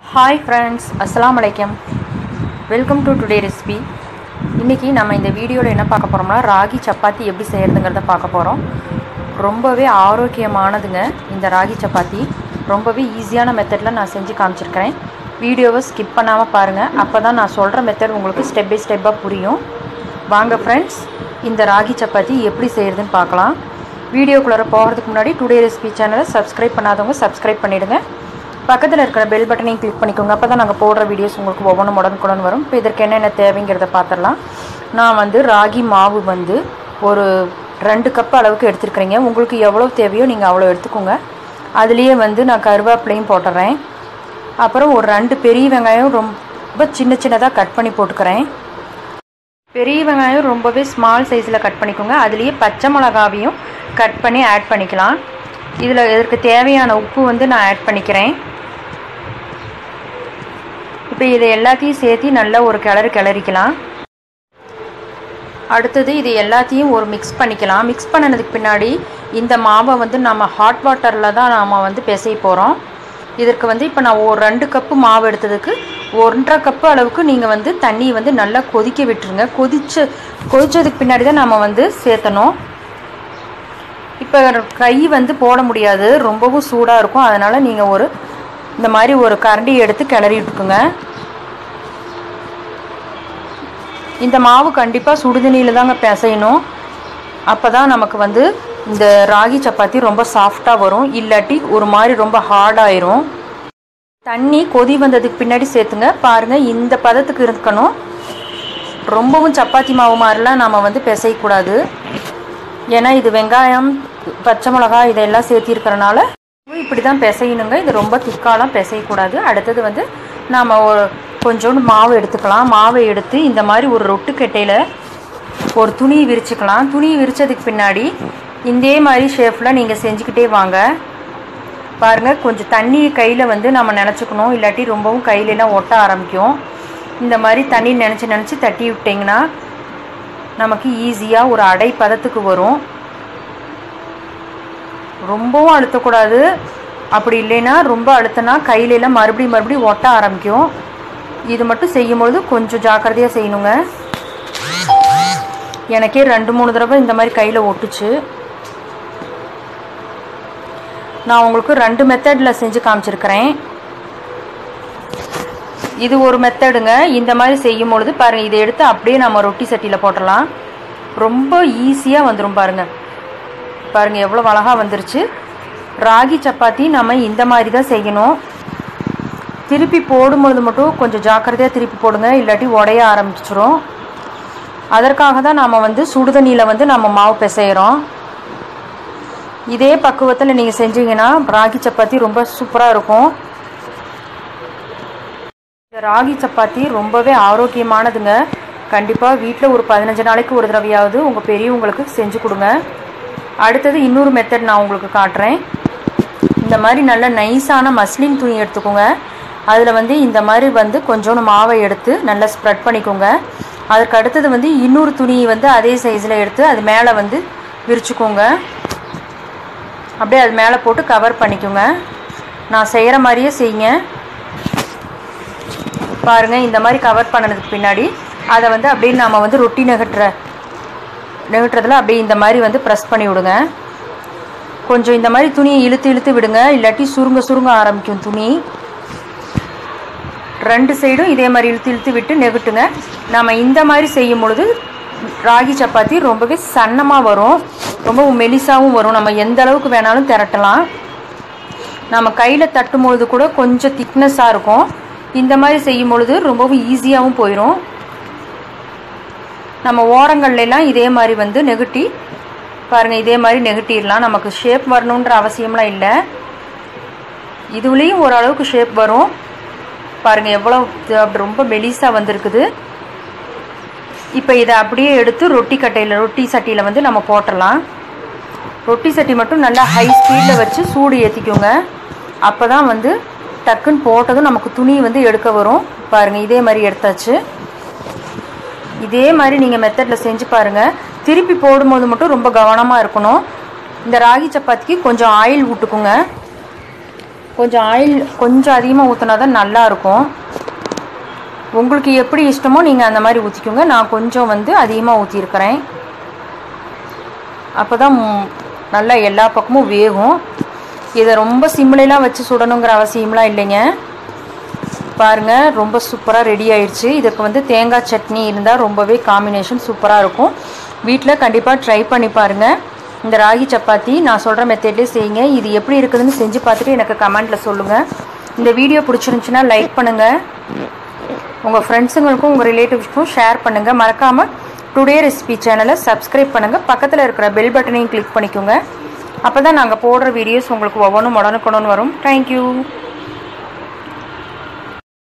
hi friends அஸ்ஸலாமு அலைக்கம் welcome to today recipe இன்றைக்கி நம்ம இந்த வீடியோவில் என்ன பார்க்க போகிறோம்னா ராகி சப்பாத்தி எப்படி செய்கிறதுங்கிறத பார்க்க போகிறோம் ரொம்பவே ஆரோக்கியமானதுங்க இந்த ராகி சப்பாத்தி ரொம்பவே ஈஸியான மெத்தடில் நான் செஞ்சு காமிச்சிருக்கிறேன் வீடியோவை ஸ்கிப் பண்ணாமல் பாருங்கள் அப்போ தான் நான் சொல்கிற மெத்தட் உங்களுக்கு ஸ்டெப் பை ஸ்டெப்பாக புரியும் வாங்க ஃப்ரெண்ட்ஸ் இந்த ராகி சப்பாத்தி எப்படி செய்கிறதுன்னு பார்க்கலாம் வீடியோக்குள்ளே போகிறதுக்கு முன்னாடி டுடே ரெசிபி சேனலை சப்ஸ்கிரைப் பண்ணாதவங்க சப்ஸ்கிரைப் பண்ணிவிடுங்க பக்கத்தில் இருக்கிற பெல் பட்டனையும் கிளிக் பண்ணிக்கோங்க அப்போ தான் நாங்கள் போடுற வீடியோஸ் உங்களுக்கு ஒவ்வொன்றும் உடனுக்குடன் வரும் இப்போ இதற்கு என்னென்ன தேவைங்கிறத பார்த்துடலாம் நான் வந்து ராகி மாவு வந்து ஒரு ரெண்டு கப் அளவுக்கு எடுத்துருக்கிறீங்க உங்களுக்கு எவ்வளோ தேவையோ நீங்கள் அவ்வளோ எடுத்துக்கோங்க அதுலேயே வந்து நான் கருவேப்பிலையும் போட்டுறேன் அப்புறம் ஒரு ரெண்டு பெரிய வெங்காயம் ரொம்ப சின்ன சின்னதாக கட் பண்ணி போட்டுக்கிறேன் பெரிய வெங்காயம் ரொம்பவே ஸ்மால் சைஸில் கட் பண்ணிக்கோங்க அதுலேயே பச்சை மிளகாவையும் கட் பண்ணி ஆட் பண்ணிக்கலாம் இதில் இதற்கு தேவையான உப்பு வந்து நான் ஆட் பண்ணிக்கிறேன் இப்போ இதை எல்லாத்தையும் சேர்த்து நல்லா ஒரு கிளறு கிளறிக்கலாம் அடுத்தது இது எல்லாத்தையும் ஒரு மிக்ஸ் பண்ணிக்கலாம் மிக்ஸ் பண்ணினதுக்கு பின்னாடி இந்த மாவை வந்து நம்ம ஹாட் வாட்டரில் தான் நாம் வந்து பிசைய போகிறோம் இதற்கு வந்து இப்போ நான் ஒரு ரெண்டு கப்பு மாவு எடுத்ததுக்கு ஒன்றரை கப்பு அளவுக்கு நீங்கள் வந்து தண்ணி வந்து நல்லா கொதிக்க விட்டுருங்க கொதிச்சு கொதிச்சதுக்கு பின்னாடி தான் நம்ம வந்து சேர்த்தணும் இப்போ கை வந்து போட முடியாது ரொம்பவும் சூடாக இருக்கும் அதனால் நீங்கள் ஒரு இந்த மாதிரி ஒரு கரண்டி எடுத்து கிளறி விட்டுக்குங்க இந்த மாவு கண்டிப்பாக சுடுதண்ணியில் தாங்க பிசையணும் அப்போ தான் நமக்கு வந்து இந்த ராகி சப்பாத்தி ரொம்ப சாஃப்டாக வரும் இல்லாட்டி ஒரு மாதிரி ரொம்ப ஹார்டாயிரும் தண்ணி கொதி வந்ததுக்கு பின்னாடி சேர்த்துங்க பாருங்கள் இந்த பதத்துக்கு இருக்கணும் ரொம்பவும் சப்பாத்தி மாவு மாதிரிலாம் நம்ம வந்து பிசையக்கூடாது ஏன்னா இது வெங்காயம் பச்சை மிளகா இதெல்லாம் சேர்த்திருக்கிறனால இப்படி தான் பிசையணுங்க இது ரொம்ப திக்காலாம் பிசையக்கூடாது அடுத்தது வந்து நாம் ஒரு கொஞ்சோண்டு மாவு எடுத்துக்கலாம் மாவை எடுத்து இந்த மாதிரி ஒரு ரொட்டுக்கட்டையில் ஒரு துணி விரிச்சுக்கலாம் துணி விரித்ததுக்கு பின்னாடி இதே மாதிரி ஷேஃபில் நீங்கள் செஞ்சுக்கிட்டே வாங்க பாருங்கள் கொஞ்சம் தண்ணி கையில் வந்து நம்ம நினச்சிக்கணும் இல்லாட்டி ரொம்பவும் கையிலலாம் ஒட்ட ஆரம்பிக்கும் இந்த மாதிரி தண்ணி நினச்சி நினச்சி தட்டி விட்டிங்கன்னா நமக்கு ஈஸியாக ஒரு அடை பதத்துக்கு வரும் ரொம்பவும் அழுத்தக்கூடாது அப்படி இல்லைன்னா ரொம்ப அழுத்தினா கையிலலாம் மறுபடியும் மறுபடியும் ஒட்ட ஆரம்பிக்கும் இது மட்டும் செய்யும்பொழுது கொஞ்சம் ஜாக்கிரதையாக செய்யணுங்க எனக்கே ரெண்டு மூணு தடவை இந்த மாதிரி கையில் ஒட்டுச்சு நான் உங்களுக்கு ரெண்டு மெத்தடில் செஞ்சு காமிச்சிருக்கிறேன் இது ஒரு மெத்தடுங்க இந்த மாதிரி செய்யும் பொழுது பாருங்கள் இதை எடுத்து அப்படியே நம்ம ரொட்டி சட்டியில் போட்டுடலாம் ரொம்ப ஈஸியாக வந்துடும் பாருங்கள் பாருங்கள் எவ்வளோ அழகாக வந்துருச்சு ராகி சப்பாத்தி நம்ம இந்த மாதிரி தான் செய்யணும் திருப்பி போடும்பொழுது மட்டும் கொஞ்சம் ஜாக்கிரதையாக திருப்பி போடுங்க இல்லாட்டி உடைய ஆரம்பிச்சிரும் அதற்காக தான் நாம் வந்து சுடுதண்ணியில் வந்து நம்ம மாவு பிசைகிறோம் இதே பக்குவத்தில் நீங்கள் செஞ்சீங்கன்னா ராகி சப்பாத்தி ரொம்ப சூப்பராக இருக்கும் இந்த ராகி சப்பாத்தி ரொம்பவே ஆரோக்கியமானதுங்க கண்டிப்பாக வீட்டில் ஒரு பதினஞ்சு நாளைக்கு ஒரு தடவையாவது உங்கள் பெரியவங்களுக்கு செஞ்சு கொடுங்க அடுத்தது இன்னொரு மெத்தட் நான் உங்களுக்கு காட்டுறேன் இந்த மாதிரி நல்ல நைஸான மஸ்லின் துணி எடுத்துக்கோங்க அதில் வந்து இந்த மாதிரி வந்து கொஞ்சோண்டு மாவை எடுத்து நல்லா ஸ்ப்ரெட் பண்ணிக்கோங்க அதற்கு அடுத்தது வந்து இன்னொரு துணியை வந்து அதே சைஸில் எடுத்து அது மேலே வந்து விரிச்சுக்கோங்க அப்படியே அது மேலே போட்டு கவர் பண்ணிக்கோங்க நான் செய்கிற மாதிரியே செய்யுங்க பாருங்கள் இந்த மாதிரி கவர் பண்ணதுக்கு பின்னாடி அதை வந்து அப்படியே நாம் வந்து ரொட்டி நகட்டுற நகட்டுறதுல அப்படியே இந்த மாதிரி வந்து ப்ரெஸ் பண்ணி விடுங்க கொஞ்சம் இந்த மாதிரி துணியை இழுத்து இழுத்து விடுங்க இல்லாட்டி சுருங்க சுருங்க ஆரம்பிக்கும் துணி ரெண்டு சைடும் இதே மாதிரி இழுத்து இழுத்து விட்டு நெகட்டுங்க நம்ம இந்த மாதிரி செய்யும் பொழுது ராகி சப்பாத்தி ரொம்பவே சன்னமாக வரும் ரொம்ப மெலிசாகவும் வரும் நம்ம எந்த அளவுக்கு வேணாலும் திரட்டலாம் நம்ம கையில் தட்டும் பொழுது கூட கொஞ்சம் திக்னஸாக இருக்கும் இந்த மாதிரி செய்யும் பொழுது ரொம்பவும் ஈஸியாகவும் போயிடும் நம்ம ஓரங்கள்லாம் இதே மாதிரி வந்து நெகட்டி பாருங்கள் இதே மாதிரி நெகட்டிடலாம் நமக்கு ஷேப் வரணுன்ற அவசியம்லாம் இல்லை இதுலேயும் ஓரளவுக்கு ஷேப் வரும் பாருங்கள் எவ்வளோ ரொம்ப மெலிசாக வந்திருக்குது இப்போ இதை அப்படியே எடுத்து ரொட்டி கட்டையில் ரொட்டி சட்டியில் வந்து நம்ம போட்டுடலாம் ரொட்டி சட்டி மட்டும் நல்லா ஹை ஸ்பீடில் வச்சு சூடு ஏற்றிக்கோங்க அப்போ தான் வந்து டக்குன்னு போட்டதும் நமக்கு துணி வந்து எடுக்க வரும் பாருங்கள் இதே மாதிரி எடுத்தாச்சு இதே மாதிரி நீங்கள் மெத்தடில் செஞ்சு பாருங்கள் திருப்பி போடும்போது மட்டும் ரொம்ப கவனமாக இருக்கணும் இந்த ராகி சப்பாத்திக்கு கொஞ்சம் ஆயில் விட்டுக்குங்க கொஞ்சம் ஆயில் கொஞ்சம் அதிகமாக ஊற்றினா தான் நல்லாயிருக்கும் உங்களுக்கு எப்படி இஷ்டமோ நீங்கள் அந்த மாதிரி ஊற்றிக்கோங்க நான் கொஞ்சம் வந்து அதிகமாக ஊற்றிருக்கிறேன் அப்போ தான் நல்லா எல்லா பக்கமும் வேகும் இதை ரொம்ப சிம்லைலாம் வச்சு சுடணுங்கிற அவசியம்லாம் இல்லைங்க பாருங்க ரொம்ப சூப்பராக ரெடி ஆயிடுச்சு இதுக்கு வந்து தேங்காய் சட்னி இருந்தால் ரொம்பவே காம்பினேஷன் சூப்பராக இருக்கும் வீட்டில் கண்டிப்பாக ட்ரை பண்ணி பாருங்கள் இந்த ராகி சப்பாத்தி நான் சொல்கிற மெத்தட்லேயே செய்யுங்க இது எப்படி இருக்குதுன்னு செஞ்சு பார்த்துட்டு எனக்கு கமெண்ட்டில் சொல்லுங்கள் இந்த வீடியோ பிடிச்சிருந்துச்சுன்னா லைக் பண்ணுங்கள் உங்கள் ஃப்ரெண்ட்ஸுங்களுக்கும் உங்கள் ரிலேட்டிவ்ஸ்க்கும் ஷேர் பண்ணுங்கள் மறக்காமல் டுடே ரெசிபி சேனலை சப்ஸ்கிரைப் பண்ணுங்கள் பக்கத்தில் இருக்கிற பெல் பட்டனையும் கிளிக் பண்ணிக்கோங்க அப்போ தான் நாங்கள் போடுற வீடியோஸ் உங்களுக்கு ஒவ்வொன்றும் உடனுக்குடன் வரும் தேங்க்யூ